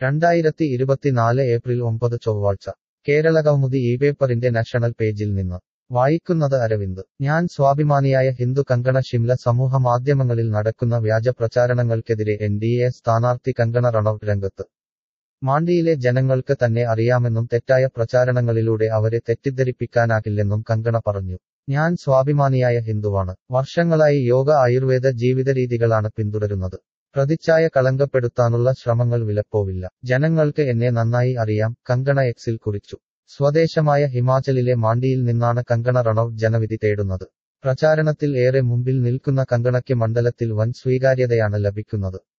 രണ്ടായിരത്തി ഇരുപത്തിനാല് ഏപ്രിൽ ഒമ്പത് ചൊവ്വാഴ്ച കേരള കൗമുദി ഈ പേപ്പറിന്റെ നാഷണൽ പേജിൽ നിന്ന് വായിക്കുന്നത് അരവിന്ദ് ഞാൻ സ്വാഭിമാനിയായ ഹിന്ദു കങ്കണ ഷിംല സമൂഹ മാധ്യമങ്ങളിൽ നടക്കുന്ന വ്യാജ പ്രചാരണങ്ങൾക്കെതിരെ എൻ ഡി എ സ്ഥാനാർത്ഥി കങ്കണ റണൌട്ട് രംഗത്ത് മാണ്ടിയിലെ ജനങ്ങൾക്ക് തന്നെ അറിയാമെന്നും തെറ്റായ പ്രചാരണങ്ങളിലൂടെ അവരെ തെറ്റിദ്ധരിപ്പിക്കാനാകില്ലെന്നും കങ്കണ പറഞ്ഞു ഞാൻ സ്വാഭിമാനിയായ ഹിന്ദുവാണ് വർഷങ്ങളായി യോഗ ആയുർവേദ ജീവിതരീതികളാണ് പിന്തുടരുന്നത് പ്രതിച്ഛായ കളങ്കപ്പെടുത്താനുള്ള ശ്രമങ്ങൾ വിലപ്പോവില്ല ജനങ്ങൾക്ക് എന്നെ നന്നായി അറിയാം കങ്കണ എക്സിൽ കുറിച്ചു സ്വദേശമായ ഹിമാചലിലെ മാണ്ടിയിൽ നിന്നാണ് കങ്കണ റണൌട്ട് ജനവിധി തേടുന്നത് പ്രചാരണത്തിൽ ഏറെ മുമ്പിൽ നിൽക്കുന്ന കങ്കണയ്ക്ക് മണ്ഡലത്തിൽ വൻ സ്വീകാര്യതയാണ് ലഭിക്കുന്നത്